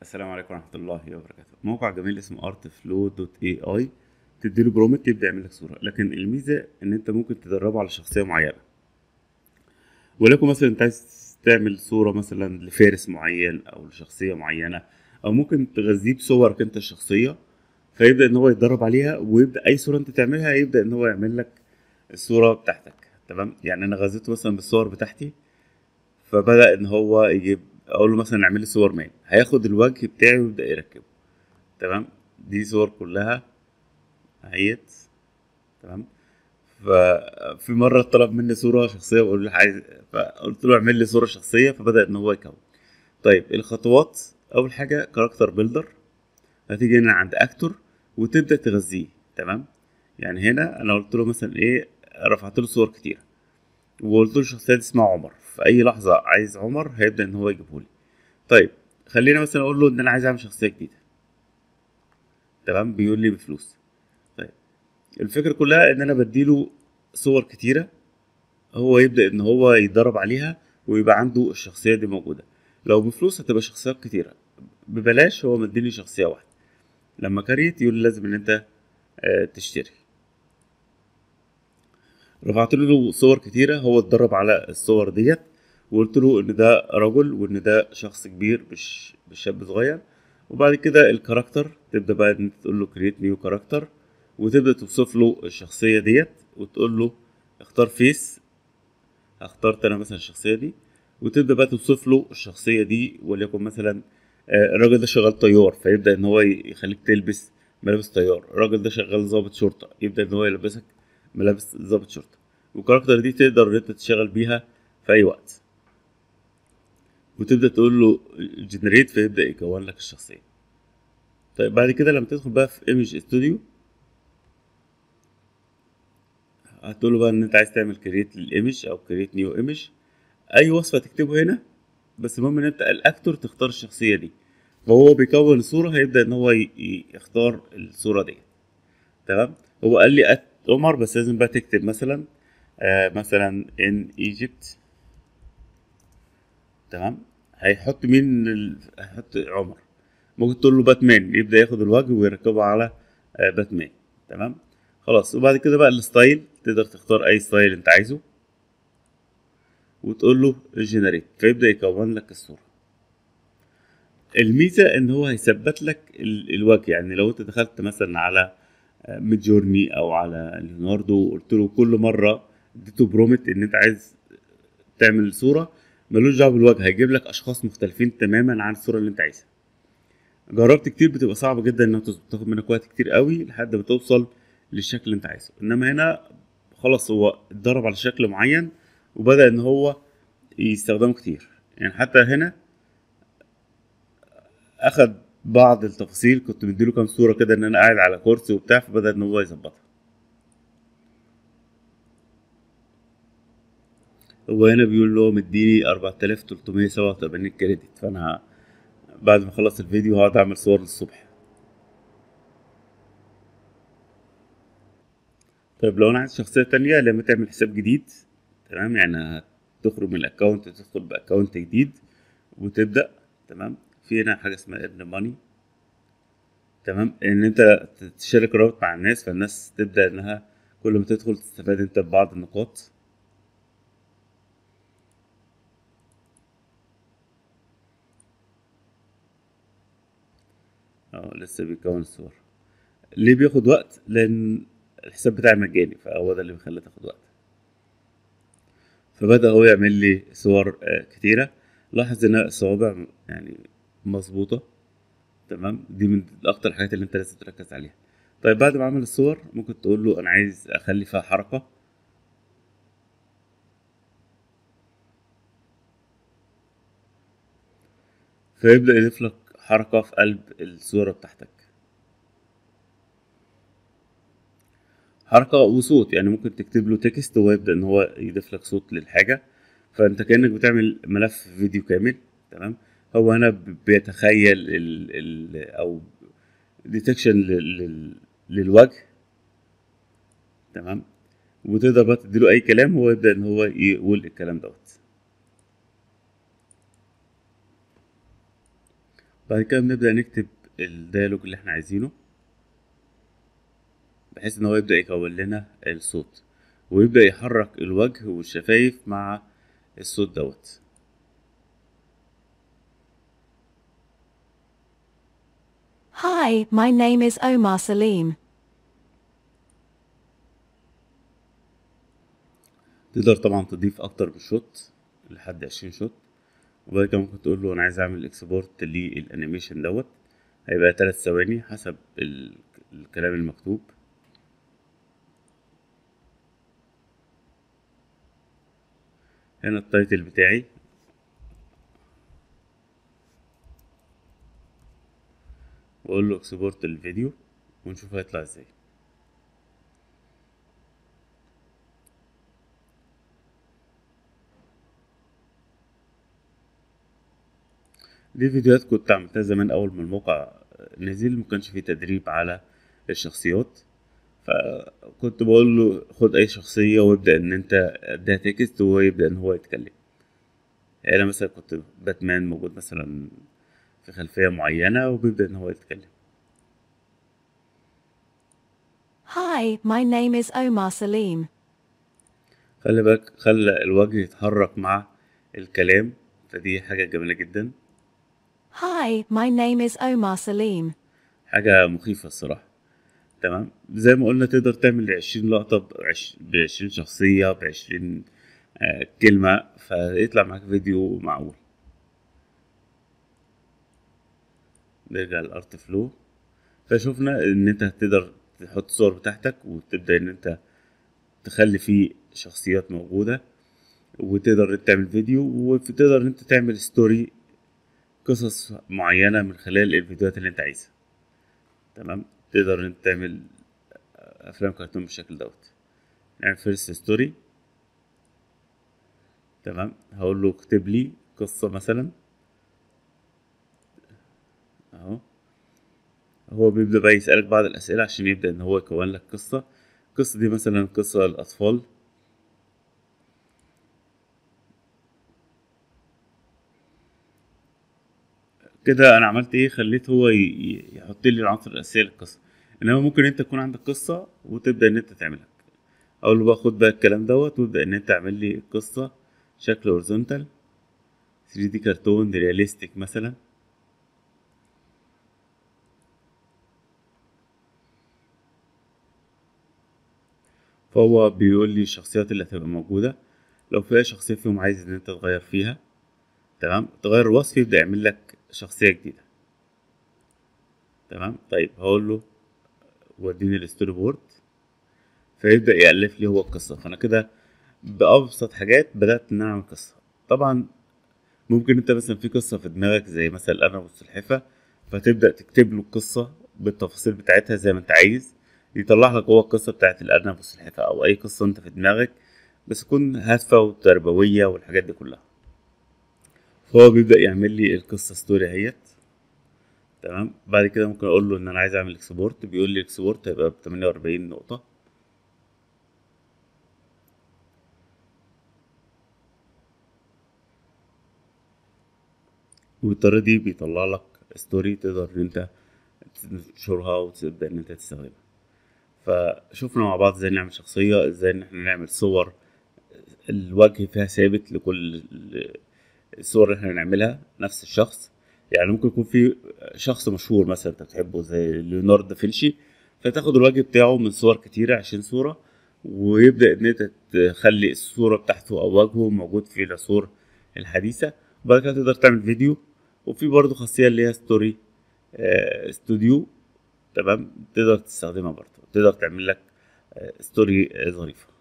السلام عليكم ورحمة الله وبركاته موقع جميل اسمه artflow.ai تديله برومت يبدأ يعمل لك صورة لكن الميزة ان انت ممكن تدربه على شخصية معينة ولكن مثلا انت عايز تعمل صورة مثلا لفارس معين او لشخصية معينة او ممكن تغذيه بصورك انت الشخصية فيبدأ ان هو يتدرب عليها ويبدأ اي صورة انت تعملها يبدأ ان هو يعمل لك الصورة بتاعتك تمام يعني انا غذيته مثلا بالصور بتاعتي فبدأ ان هو يجيب اقول له مثلا اعمل لي صور مان هياخد الوجه بتاعي ويبدأ يركبه تمام دي صور كلها اهيت تمام ففي مرة طلب مني صورة شخصية وقول له عايز فقلت له اعمل لي صورة شخصية فبدأ ان هو يكون طيب الخطوات اول حاجة كاركتر بيلدر هتيجي هنا عند اكتور وتبدأ تغذيه تمام يعني هنا انا قلت له مثلا ايه رفعت له صور كتير وقلت له الشخصية دي اسمها عمر في اي لحظة عايز عمر هيبدأ ان هو يجيبه لي طيب خلينا مثلا اقول له ان انا عايز اعمل شخصية جديدة تمام بيقول لي بفلوس طيب الفكرة كلها ان انا بديله صور كتيرة هو يبدأ ان هو يتدرب عليها ويبقى عنده الشخصية دي موجودة لو بفلوس هتبقى شخصيات كتيرة ببلاش هو مديني شخصية واحدة لما كريت يقول لي لازم ان انت آه، تشتري رفعت له صور كتيرة هو اتدرب على الصور ديت وقلت له ان ده رجل وان ده شخص كبير مش مش شاب صغير وبعد كده الكاركتر تبدا بقى ان انت تقول له كريت نيو كاركتر وتبدا توصف له الشخصيه ديت وتقول له اختار فيس اخترت انا مثلا الشخصيه دي وتبدا بقى توصف له الشخصيه دي وليكن مثلا آه، الراجل ده شغال طيار فيبدا ان هو يخليك تلبس ملابس طيار الراجل ده شغال ضابط شرطه يبدا ان هو يلبسك ملابس ضابط شرطه والكاركتر دي تقدر ان انت تشتغل بيها في اي وقت وتبدا تقول له جنريت فيبدا يكون لك الشخصيه طيب بعد كده لما تدخل بقى في ايمج استوديو هتقول له بقى ان انت عايز تعمل كريت للايمج او كريت نيو ايمج اي وصفه تكتبه هنا بس المهم ان انت الاكتور تختار الشخصيه دي فهو بيكون الصوره هيبدا ان هو ي- ي- يختار الصوره دي تمام هو قال لي ات عمر بس لازم بقى تكتب مثلا آه مثلا ان ايجيبت تمام هيحط مين ال... هيحط عمر ممكن تقول له باتمان يبدا ياخد الوجه ويركبه على آه، باتمان تمام خلاص وبعد كده بقى الستايل تقدر تختار اي ستايل انت عايزه وتقول له جنريت فيبدا يكون لك الصوره الميزه ان هو هيثبت لك ال- الوجه يعني لو انت دخلت مثلا على ميد جورني او على ليوناردو وقلت له كل مره اديته برومت ان انت عايز تعمل صوره ملوش دعوه بالوجه هيجيب لك اشخاص مختلفين تماما عن الصوره اللي انت عايزها جربت كتير بتبقى صعبه جدا انها تظبط تاخد منك وقت كتير قوي لحد ما توصل للشكل اللي انت عايزه انما هنا خلاص هو اتدرب على شكل معين وبدا ان هو يستخدمه كتير يعني حتى هنا اخد بعض التفاصيل كنت مديله كام صوره كده ان انا قاعد على كرسي وبتاع فبدا ان هو يظبطها هو هنا بيقول له مديني 4387 كريدت فانا ه- بعد ما اخلص الفيديو هقعد اعمل صور للصبح طيب لو انا عايز شخصية تانية لما تعمل حساب جديد تمام يعني هتخرج من الاكونت تدخل باكونت جديد وتبدأ تمام في هنا حاجة اسمها ايرن ماني تمام ان انت تشارك رابط مع الناس فالناس تبدأ انها كل ما تدخل تستفاد انت ببعض النقاط اه لسه بيكون الصور ليه بياخد وقت لان الحساب بتاعي مجاني فهو ده اللي بيخليه تاخد وقت فبدأ هو يعمل لي صور آه، كتيرة لاحظ ان الصوابع يعني مظبوطة تمام دي من اكتر الحاجات اللي انت لازم تركز عليها طيب بعد ما عمل الصور ممكن تقول له انا عايز اخلي فيها حركة فيبدأ يضيف لك حركة في قلب الصورة بتاعتك حركة وصوت يعني ممكن تكتب له تكست وهو يبدأ إن هو يضيف لك صوت للحاجة فأنت كأنك بتعمل ملف فيديو كامل تمام هو هنا ب- بيتخيل ال ال أو ديتكشن للوجه تمام وتقدر بقى تديله أي كلام هو يبدأ إن هو يقول الكلام دوت بعد كده بنبدأ نكتب الديالوج اللي احنا عايزينه بحيث ان هو يبدأ يكون لنا الصوت ويبدأ يحرك الوجه والشفايف مع الصوت دوت Hi, my name is Omar Salim. تقدر طبعا تضيف اكتر من شوت لحد عشرين شوت وبعد كده ممكن تقول له انا عايز اعمل اكسبورت للانيميشن دوت هيبقى تلات ثواني حسب ال- الكلام المكتوب هنا التايتل بتاعي واقول له اكسبورت الفيديو ونشوف هيطلع ازاي دي فيديوهات كنت عملتها زمان اول ما الموقع نزل مكانش فيه تدريب على الشخصيات فكنت بقول له خد اي شخصية وابدأ ان انت اديها تكست وهو يبدأ ان هو يتكلم يعني انا مثلا كنت باتمان موجود مثلا في خلفية معينة وبيبدأ ان هو يتكلم Hi, my name is Omar Salim. خلي بالك خلى الوجه يتحرك مع الكلام فدي حاجة جميلة جدا Hi, my name is Omar Salim. حاجة مخيفة الصراحة تمام زي ما قلنا تقدر تعمل عشرين لقطة بعش- بعشرين شخصية بعشرين آه، كلمة فيطلع معاك فيديو معقول نرجع للارت فلو فشوفنا ان انت تقدر تحط الصور بتاعتك وتبدأ ان انت تخلي فيه شخصيات موجودة وتقدر انت تعمل فيديو وتقدر ان انت تعمل ستوري قصص معينة من خلال الفيديوهات اللي انت عايزها تمام تقدر ان انت تعمل افلام كرتون بالشكل دوت نعمل فيرست ستوري تمام هقول له اكتب لي قصة مثلا اهو هو بيبدأ بقى يسألك بعض الأسئلة عشان يبدأ إن هو يكون لك قصة القصة دي مثلا قصة للأطفال كده أنا عملت إيه خليت هو ي- ي- يحط لي العناصر الأساسية للقصة إنما ممكن أنت يكون عندك قصة وتبدأ إن أنت تعملها أقول له بقى خد بقى الكلام دوت وابدأ إن أنت تعمل لي قصة شكل هورزونتال 3D كرتون رياليستيك مثلا فهو بيقول لي الشخصيات اللي هتبقى موجودة لو في أي شخصية فيهم عايز إن أنت تغير فيها تمام تغير الوصف يبدأ يعمل لك شخصية جديدة تمام طيب هقول له وديني الستوري بورد فيبدأ يألف لي هو القصة فأنا كده بأبسط حاجات بدأت إن أنا أعمل قصة طبعا ممكن أنت مثلا في قصة في دماغك زي مثلا الأرنب والسلحفة فتبدأ تكتب له القصة بالتفاصيل بتاعتها زي ما أنت عايز يطلع لك هو القصة بتاعت الأرنب والسلحفة أو أي قصة أنت في دماغك بس تكون هادفة وتربوية والحاجات دي كلها فهو بيبدأ يعمل لي القصة ستوري اهيت تمام بعد كده ممكن اقول له ان انا عايز اعمل اكسبورت بيقول لي اكسبورت هيبقى ب 48 نقطة والطريقة دي بيطلع لك ستوري تقدر ان انت تنشرها وتبدأ ان انت تستخدمها فشوفنا مع بعض ازاي نعمل شخصية ازاي ان احنا نعمل صور الوجه فيها ثابت لكل الصور اللي احنا هنعملها نفس الشخص يعني ممكن يكون في شخص مشهور مثلا انت بتحبه زي ليوناردو دافنشي فتاخد الوجه بتاعه من صور كتيرة عشرين صورة ويبدأ ان انت تخلي الصورة بتاعته او وجهه موجود في العصور الحديثة وبعد كده تقدر تعمل فيديو وفي برضه خاصية اللي هي ستوري آه، استوديو تمام تقدر تستخدمها برضه تقدر تعمل لك آه، ستوري آه، ظريفة